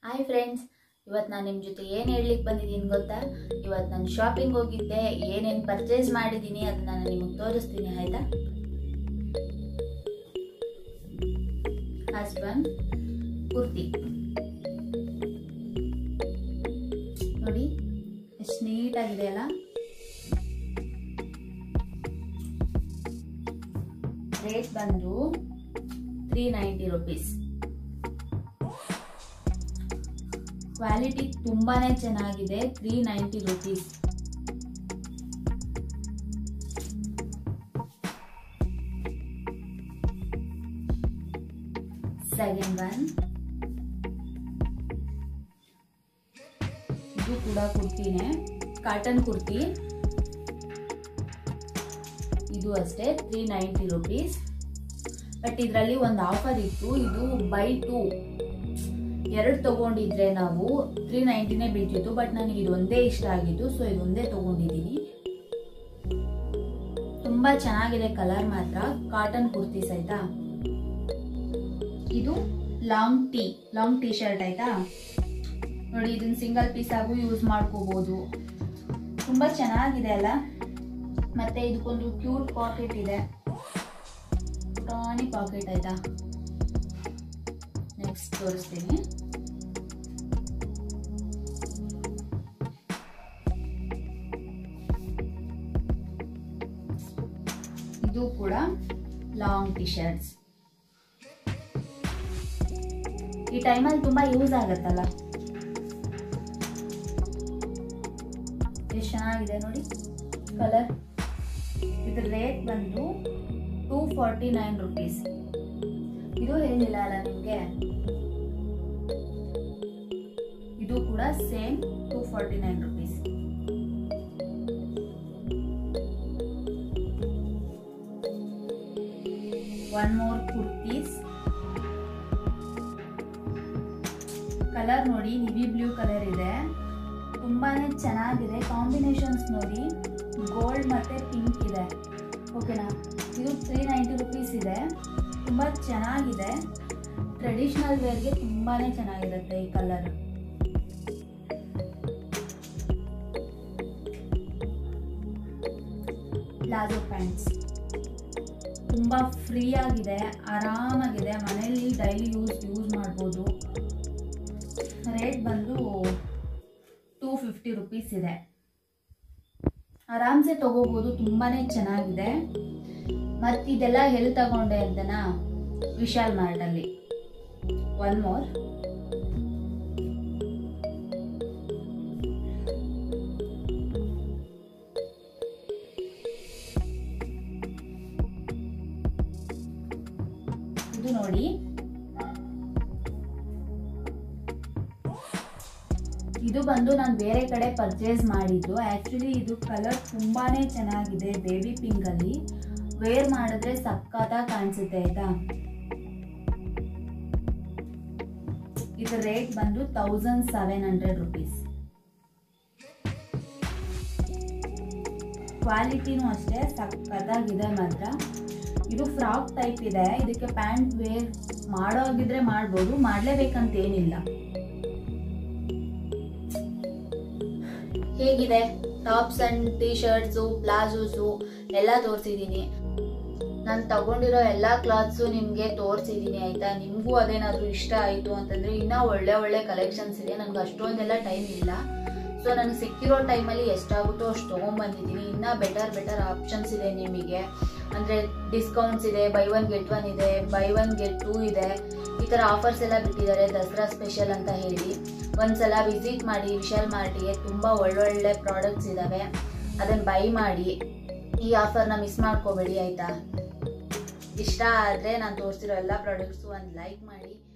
hi friends ಇವತ್ತು ನಾನು ನಿಮ್ಮ ಜೊತೆ ಏನು ಹೇಳಲಿಕ್ಕೆ ಬಂದಿದ್ದೀನಿ ಗೊತ್ತಾ ಇವತ್ತು ನಾನು ಶಾಪಿಂಗ್ ಹೋಗಿದ್ದೆ ಏನೇನು ಪರ್ಚೇಸ್ ಮಾಡಿದ್ದೀನಿ ಅದನ್ನ ನಾನು ನಿಮಗೆ ತೋರಿಸ್ತೀನಿ ಆಯ್ತಾ ಹಸ್ಬಂಡ್ ಕುರ್ತಿ ನೋಡಿ ಎಷ್ಟು ನೀಟಾಗಿದೆ ಅಲ್ಲ ರೇಟ್ ಬಂದು ತ್ರೀ ನೈಂಟಿ ರುಪೀಸ್ ಕ್ವಾಲಿಟಿ ತುಂಬಾನೇ ಚೆನ್ನಾಗಿದೆ three ninety rupees second one ಇದು ಕೂಡ ಕುರ್ತಿನೇ ಕಾಟನ್ ಕುರ್ತಿ ಇದು ಅಷ್ಟೇ ತ್ರೀ ನೈಂಟಿ ರುಪೀಸ್ ಬಟ್ ಇದರಲ್ಲಿ ಒಂದು ಆಫರ್ ಇತ್ತು ಇದು ಬೈ ಟೂ ಎರಡು ತಗೊಂಡಿದ್ರೆ ನಾವು ತ್ರೀ ನೈಂಟಿನೇ ಬೀಳ್ತಿತ್ತು ಬಟ್ ನನಗೆ ಇದೊಂದೇ ಇಷ್ಟ ಆಗಿತ್ತು ಸೊ ಇದೊಂದೇ ತಗೊಂಡಿದ್ದೀನಿ ತುಂಬಾ ಚೆನ್ನಾಗಿದೆ ಕಲರ್ ಮಾತ್ರ ಕಾಟನ್ ಕುರ್ತೀಸ್ ಆಯ್ತಾ ಇದು long T long T-shirt ಆಯ್ತಾ ನೋಡಿ ಇದನ್ನ ಸಿಂಗಲ್ ಪೀಸ್ ಆಗು ಯೂಸ್ ಮಾಡ್ಕೋಬಹುದು ತುಂಬಾ ಚೆನ್ನಾಗಿದೆ ಅಲ್ಲ ಮತ್ತೆ ಇದಕ್ಕೊಂದು ಕ್ಯೂಟ್ ಪಾಕೆಟ್ ಇದೆ ಪುಟಾಣಿ ಪಾಕೆಟ್ ಆಯ್ತಾ ನೆಕ್ಸ್ಟ್ ತೋರಿಸ್ತೀನಿ ಇದು ಕೂಡ ಲಾಂಗ್ ಟಿ ಶರ್ಟ್ಸ್ ಈ ಟೈಮಲ್ಲಿ ತುಂಬಾ ಯೂಸ್ ಆಗತ್ತಲ್ಲ ಎಷ್ಟು ಚೆನ್ನಾಗಿದೆ ನೋಡಿ ಕಲರ್ ಇದ್ರ ರೇಟ್ ಬಂದು ಟೂ ಫಾರ್ಟಿ ನೈನ್ ರುಪೀಸ್ ಇದು ಹೇಳಿಲ್ಲ ಅಲ್ಲ ನಿಮಗೆ ಇದು ಕೂಡ same two forty nine rupees one more kurtis colour ನೋಡಿ ನಿವಿ ಬ್ಲೂ ಕಲರ್ ಇದೆ ತುಂಬಾನೇ ಚೆನ್ನಾಗಿದೆ ಕಾಂಬಿನೇಷನ್ಸ್ ನೋಡಿ ಗೋಲ್ಡ್ ಮತ್ತೆ ಪಿಂಕ್ ಇದೆ ಓಕೆನಾ ಇದು ತ್ರೀ ನೈಂಟಿ ರುಪೀಸ್ ಇದೆ ತುಂಬ ಚೆನ್ನಾಗಿದೆ ಟ್ರೆಡಿಷ್ನಲ್ ವೇರ್ಗೆ ತುಂಬಾನೇ ಚೆನ್ನಾಗಿರುತ್ತೆ ಈ ಕಲರ್ ಪ್ಲಾಜೋ ಪ್ಯಾಂಟ್ಸ್ ತುಂಬ ಫ್ರೀ ಆಗಿದೆ ಆರಾಮಾಗಿದೆ ಮನೆಯಲ್ಲಿ ಡೈಲಿ ಯೂಸ್ ಯೂಸ್ ಮಾಡ್ಬೋದು ರೇಟ್ ಬಂದು ಟೂ ಫಿಫ್ಟಿ ರುಪೀಸ್ ಇದೆ ಆರಾಮ್ಸೆ ತಗೋಬೋದು ತುಂಬಾನೇ ಚೆನ್ನಾಗಿದೆ ಮತ್ತು ಇದೆಲ್ಲ ಎಲ್ಲಿ ತಗೊಂಡೆ ಅಂತನಾ ವಿಶಾಲ್ ಮಾರ್ಟಲ್ಲಿ ಒನ್ ಮೋರ್ ಇದು ನೋಡಿ ಇದು ಬಂದು ನಾನು ಬೇರೆ ಕಡೆ ಪರ್ಚೇಸ್ ಮಾಡಿದ್ದು ಆ್ಯಕ್ಚುಲಿ ಇದು ಕಲರ್ ತುಂಬಾನೇ ಚೆನ್ನಾಗಿದೆ ಬೇಬಿ ಪಿಂಕ್ ಅಲ್ಲಿ ವೇರ್ ಮಾಡಿದ್ರೆ ಸಕ್ಕತ್ತಾಗಿ ಕಾಣಿಸುತ್ತೆ ಆಯ್ತಾ ಇದರ ರೇಟ್ ಬಂದು ತೌಸಂಡ್ ಸೆವೆನ್ ಹಂಡ್ರೆಡ್ ರುಪೀಸ್ ಕ್ವಾಲಿಟಿನೂ ಅಷ್ಟೇ ಸಕ್ಕತ್ತಾಗಿದೆ ಮಾತ್ರ ಇದು ಫ್ರಾಕ್ ಟೈಪ್ ಇದೆ ಇದಕ್ಕೆ ಪ್ಯಾಂಟ್ ವೇರ್ ಮಾಡೋಗಿದ್ರೆ ಮಾಡ್ಬೋದು ಮಾಡಲೇಬೇಕಂತ ಏನಿಲ್ಲ ಹೇಗಿದೆ tops and T shirts palazzos ಎಲ್ಲ ತೋರಿಸಿದ್ದೀನಿ ನಾನು ತಗೊಂಡಿರೋ ಎಲ್ಲ ಕ್ಲಾತ್ಸು ನಿಮಗೆ ತೋರಿಸಿದ್ದೀನಿ ಆಯಿತಾ ನಿಮಗೂ ಅದೇನಾದರೂ ಇಷ್ಟ ಆಯಿತು ಅಂತಂದರೆ ಇನ್ನೂ ಒಳ್ಳೆ ಒಳ್ಳೆ ಕಲೆಕ್ಷನ್ಸ್ ಇದೆ ನನಗೆ ಅಷ್ಟೊಂದೆಲ್ಲ ಟೈಮ್ ಇಲ್ಲ ಸೊ ನನಗೆ ಸಿಕ್ಕಿರೋ ಟೈಮಲ್ಲಿ ಎಷ್ಟಾಗುತ್ತೋ ಅಷ್ಟು ತೊಗೊಂಬಂದಿದ್ದೀನಿ ಇನ್ನೂ ಬೆಟರ್ ಬೆಟರ್ ಆಪ್ಷನ್ಸ್ ಇದೆ ನಿಮಗೆ ಅಂದರೆ ಡಿಸ್ಕೌಂಟ್ಸ್ ಇದೆ ಬೈ ಒನ್ ಗೆಟ್ ಒನ್ ಇದೆ ಬೈ ಒನ್ ಗೆಟ್ ಟೂ ಇದೆ ಈ ಥರ ಆಫರ್ಸ್ ಎಲ್ಲ ಬಿಟ್ಟಿದ್ದಾರೆ ದಸರಾ ಸ್ಪೆಷಲ್ ಅಂತ ಹೇಳಿ ಒಂದ್ಸಲ ವಿಸಿಟ್ ಮಾಡಿ ವಿಶಾಲ್ ಮಾರ್ಟಿಗೆ ತುಂಬ ಒಳ್ಳೊಳ್ಳೆ ಪ್ರಾಡಕ್ಟ್ಸ್ ಇದ್ದಾವೆ ಅದನ್ನು ಬೈ ಮಾಡಿ ಈ ಆಫರ್ನ ಮಿಸ್ ಮಾಡ್ಕೋಬೇಡಿ ಆಯಿತಾ ಇಷ್ಟ ಆದರೆ ನಾನು ತೋರಿಸಿರೋ ಎಲ್ಲ ಪ್ರಾಡಕ್ಟ್ಸು ಒಂದು ಲೈಕ್ ಮಾಡಿ